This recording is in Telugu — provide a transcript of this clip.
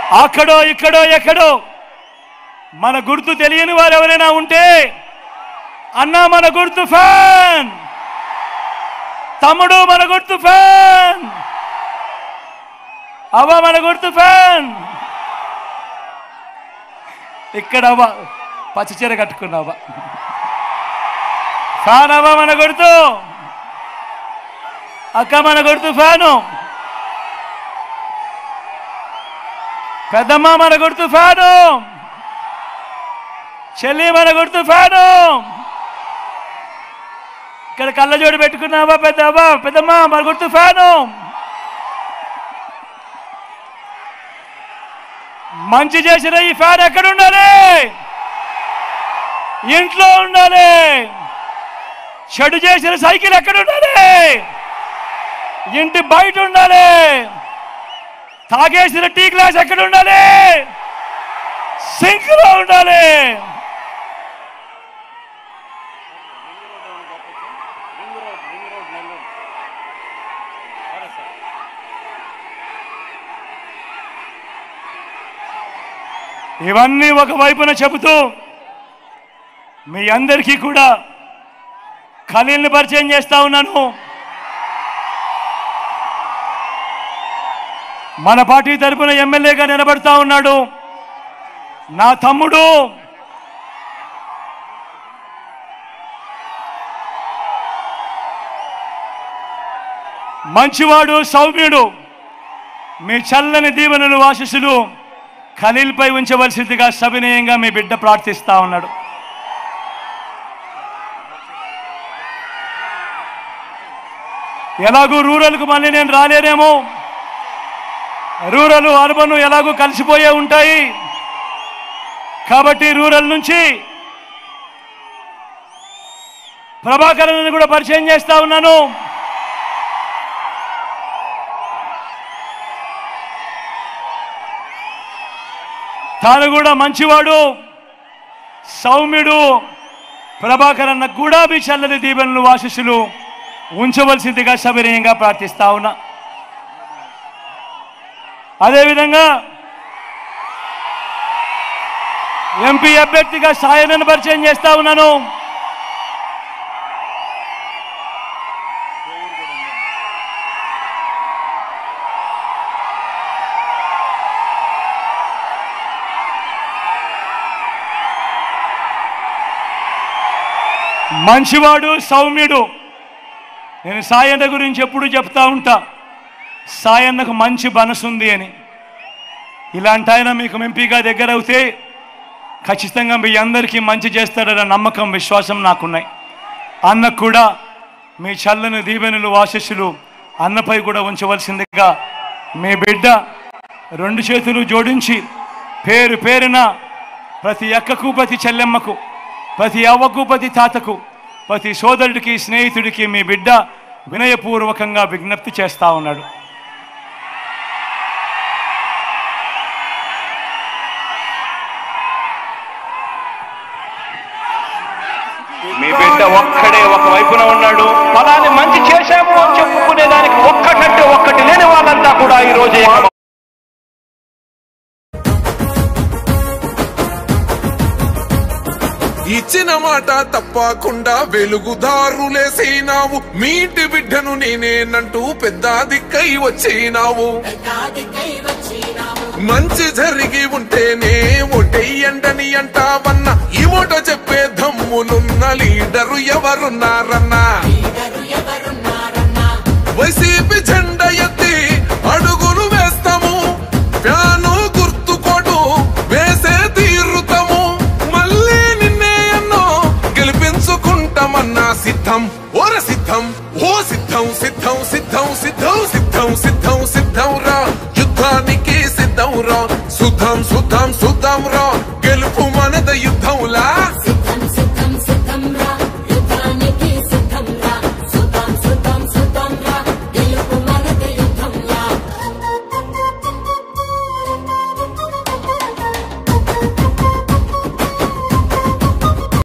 అక్కడో ఇక్కడో ఎక్కడో మన గుర్తు తెలియని వారు ఎవరైనా ఉంటే అన్నా మన గుర్తు ఫ్యాన్ తమ్ముడు మన గుర్తు ఫ్యాన్ అవ్వ మన గుర్తు ఫ్యాన్ ఇక్కడ అవ్వ పచ్చ చీర కట్టుకున్నావా ఫ్యాన్ అవ్వ మన గుర్తు అక్క మన గుర్తు ఫ్యాను పెద్దమ్మ మన గుర్తు ఫ్యాను చెల్లి మన గుర్తు ఫ్యాను ఇక్కడ కళ్ళజోడు పెట్టుకున్నావా పెద్దవ్వ పెద్దమ్మ మన గుర్తు ఫ్యాను మంచి చేసిన ఈ ఫ్యాన్ ఎక్కడ ఉండాలి ఇంట్లో ఉండాలి చెడు చేసిన సైకిల్ ఎక్కడ ఉండాలి ఇంటి బయట ఉండాలి తాగేసిన టీ గ్లాస్ ఎక్కడ ఉండాలి సింక్ లో ఉండాలి ఇవన్నీ ఒక వైపున చెబుతూ మీ అందరికీ కూడా ఖలీల్ని పరిచయం చేస్తా ఉన్నాను మన పార్టీ తరపున ఎమ్మెల్యేగా నిలబడతా ఉన్నాడు నా తమ్ముడు మంచివాడు సౌమ్యుడు మీ చల్లని దీవెనలు ఆశీస్సులు ఖలీల్పై ఉంచవలసిందిగా సవినయంగా మీ బిడ్డ ప్రార్థిస్తా ఉన్నాడు ఎలాగూ రూరల్కు మళ్ళీ నేను రాలేనేమో రూరల్ అర్బన్ ఎలాగూ కలిసిపోయే ఉంటాయి కాబట్టి రూరల్ నుంచి ప్రభాకరన్ కూడా పరిచయం చేస్తా ఉన్నాను తాను కూడా మంచివాడు సౌమ్యుడు ప్రభాకర్ అన్న కూడా మీ చల్లని దీవెనలు ఆశీస్సులు ఉంచవలసిందిగా సవినయంగా ప్రార్థిస్తా ఉన్నా అదేవిధంగా ఎంపీ అభ్యర్థిగా సాయనను పరిచయం చేస్తా ఉన్నాను మంచివాడు సౌమ్యుడు నేను సాయన్న గురించి ఎప్పుడు చెప్తా ఉంటా సాయన్నకు మంచి మనసు ఉంది అని ఇలాంటి ఆయన మీకు ఎంపీగా దగ్గర అవుతే ఖచ్చితంగా మీ అందరికీ మంచి చేస్తాడన్న నమ్మకం విశ్వాసం నాకున్నాయి అన్నకు కూడా మీ చల్లని దీవెనలు ఆశస్సులు అన్నపై కూడా ఉంచవలసిందిగా మీ బిడ్డ రెండు చేతులు జోడించి పేరు పేరున ప్రతి అక్కకు ప్రతి చెల్లెమ్మకు ప్రతి అవ్వకు ప్రతి తాతకు ప్రతి సోదరుడికి స్నేహితుడికి మీ బిడ్డ వినయపూర్వకంగా విజ్ఞప్తి చేస్తా ఉన్నాడు మీ బిడ్డ ఒక్కడే ఒక వైపున ఉన్నాడు ఫలాన్ని మంచి చేశాము అని చెప్పుకునే దానికి ఒక్కటంటే ఒక్కటి లేని వాళ్ళంతా కూడా ఈ రోజు ఏకమవు- ఇచ్చిన మాట తప్పకుండా వెలుగుదారులేసినావు మీటి బిడ్డను నేనేనంటూ పెద్ద దిక్కై వచ్చినావు మంచి జరిగి ఉంటేనే ఒటెయ్యండని అంటావన్న ఈ మూట చెప్పే దమ్ములున్న లీడరు ఎవరున్నారన్నా వైసీపీ జెండా ఎత్తి అడుగులు వేస్తాము ఫ్యాను గుర్తుకోటు వేసే తీరుతాము మళ్ళీ నిన్నే ఎన్నో గెలిపించుకుంటామన్నా సిద్ధం ఓర సిద్ధం ఓ సిద్ధం సిద్ధం సిద్ధం సిద్ధం సిద్ధం సిద్ధం సిద్ధం